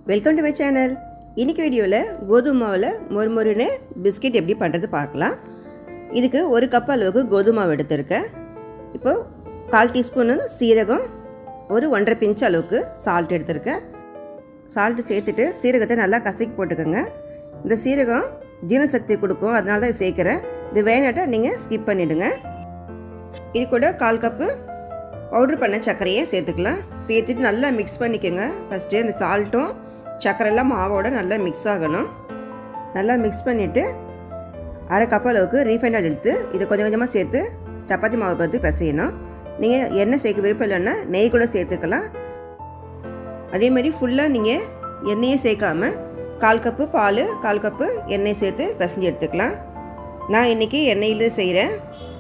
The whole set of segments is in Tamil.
வெல்கம் டு மை சேனல் இன்னைக்கு வீடியோவில் கோதுமை மாவில் மொறு மொறுன்னு பிஸ்கெட் எப்படி பண்ணுறது பார்க்கலாம் இதுக்கு ஒரு கப் அளவுக்கு கோதுமை மாவு எடுத்திருக்கேன் இப்போது கால் டீஸ்பூன் வந்து சீரகம் ஒரு ஒன்றரை பிஞ்ச் அளவுக்கு சால்ட் எடுத்திருக்கேன் சால்ட்டு சேர்த்துட்டு சீரகத்தை நல்லா கசக்கி போட்டுக்கோங்க இந்த சீரகம் ஜீரணசக்தி கொடுக்கும் அதனால தான் சேர்க்குறேன் இது வேணாட்டா நீங்கள் ஸ்கிப் பண்ணிவிடுங்க இது கூட கால் கப்பு பவுட்ரு பண்ண சர்க்கரையை சேர்த்துக்கலாம் சேர்த்துட்டு நல்லா மிக்ஸ் பண்ணிக்கோங்க ஃபஸ்ட்டு இந்த சால்ட்டும் சர்க்கரைலாம் மாவோட நல்லா மிக்ஸ் ஆகணும் நல்லா மிக்ஸ் பண்ணிவிட்டு அரை கப் அளவுக்கு ரீஃபைண்ட் ஆயில் எடுத்து இதை கொஞ்சம் கொஞ்சமாக சேர்த்து சப்பாத்தி மாவு பார்த்து பிசையணும் நீங்கள் எண்ணெய் சேர்க்க விருப்பம் இல்லைன்னா நெய் கூட சேர்த்துக்கலாம் அதே மாதிரி ஃபுல்லாக நீங்கள் எண்ணெயே சேர்க்காம கால் கப்பு பால் கால் கப்பு எண்ணெய் சேர்த்து பிசைஞ்சு எடுத்துக்கலாம் நான் இன்றைக்கி எண்ணெயில் செய்கிறேன்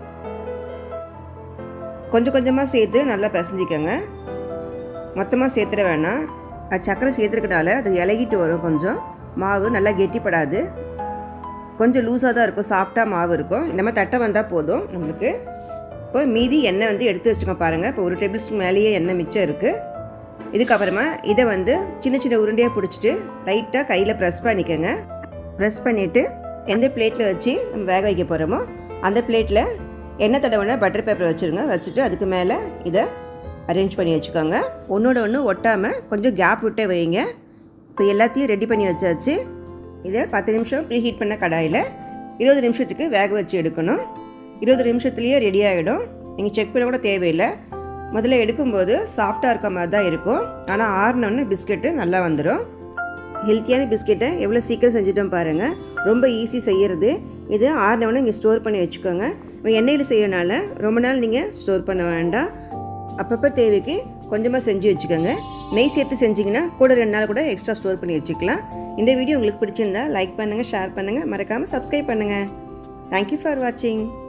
கொஞ்சம் கொஞ்சமாக சேர்த்து நல்லா பிசைஞ்சிக்கோங்க மொத்தமாக சேர்த்துட வேணாம் அது சக்கரை சேர்த்துருக்கனால அது இலகிட்டு வரும் கொஞ்சம் மாவு நல்லா கெட்டிப்படாது கொஞ்சம் லூஸாக தான் இருக்கும் சாஃப்டாக மாவு இருக்கும் இந்த மாதிரி தட்டை வந்தால் போதும் நம்மளுக்கு இப்போ மீதி எண்ணெய் வந்து எடுத்து வச்சுக்கோங்க பாருங்கள் இப்போ ஒரு டேபிள் ஸ்பூன் மேலேயே எண்ணெய் மிச்சம் இருக்குது இதுக்கப்புறமா இதை வந்து சின்ன சின்ன உருண்டையாக பிடிச்சிட்டு லைட்டாக கையில் ப்ரெஸ் பண்ணிக்கோங்க ப்ரெஸ் பண்ணிவிட்டு எந்த பிளேட்டில் வச்சு நம்ம வேக வைக்க போகிறோமோ அந்த பிளேட்டில் எண்ணெய் தடவைனா பட்டர் பேப்பர் வச்சுருங்க வச்சுட்டு அதுக்கு மேலே இதை அரேஞ்ச் பண்ணி வச்சுக்கோங்க ஒன்றோட ஒன்று ஒட்டாமல் கொஞ்சம் கேப் விட்டே வைங்க இப்போ எல்லாத்தையும் ரெடி பண்ணி வச்சாச்சு இதை பத்து நிமிஷம் ப்ரீ ஹீட் பண்ண கடாயில் இருபது நிமிஷத்துக்கு வேக வச்சு எடுக்கணும் இருபது நிமிஷத்துலேயே ரெடி ஆகிடும் நீங்கள் செக் பண்ண கூட தேவையில்லை முதல்ல எடுக்கும்போது சாஃப்டாக இருக்க மாதிரி தான் இருக்கும் ஆனால் ஆறினோன்னு பிஸ்கெட்டு நல்லா வந்துடும் ஹெல்த்தியான பிஸ்கெட்டை எவ்வளோ சீக்கிரம் செஞ்சுட்டோம் பாருங்கள் ரொம்ப ஈஸி செய்கிறது இது ஆறினவொன்னே நீங்கள் ஸ்டோர் பண்ணி வச்சுக்கோங்க இப்போ எண்ணெயில் செய்யறனால ரொம்ப நாள் நீங்கள் ஸ்டோர் பண்ண வேண்டாம் அப்பப்போ தேவைக்கு கொஞ்சமாக செஞ்சு வச்சுக்கோங்க நெய் சேர்த்து செஞ்சிங்கன்னா கூட ரெண்டு நாள் கூட எக்ஸ்ட்ரா ஸ்டோர் பண்ணி வச்சுக்கலாம் இந்த வீடியோ உங்களுக்கு பிடிச்சிருந்தா லைக் பண்ணுங்கள் ஷேர் பண்ணுங்கள் மறக்காமல் சப்ஸ்கிரைப் பண்ணுங்கள் தேங்க்யூ ஃபார் வாட்சிங்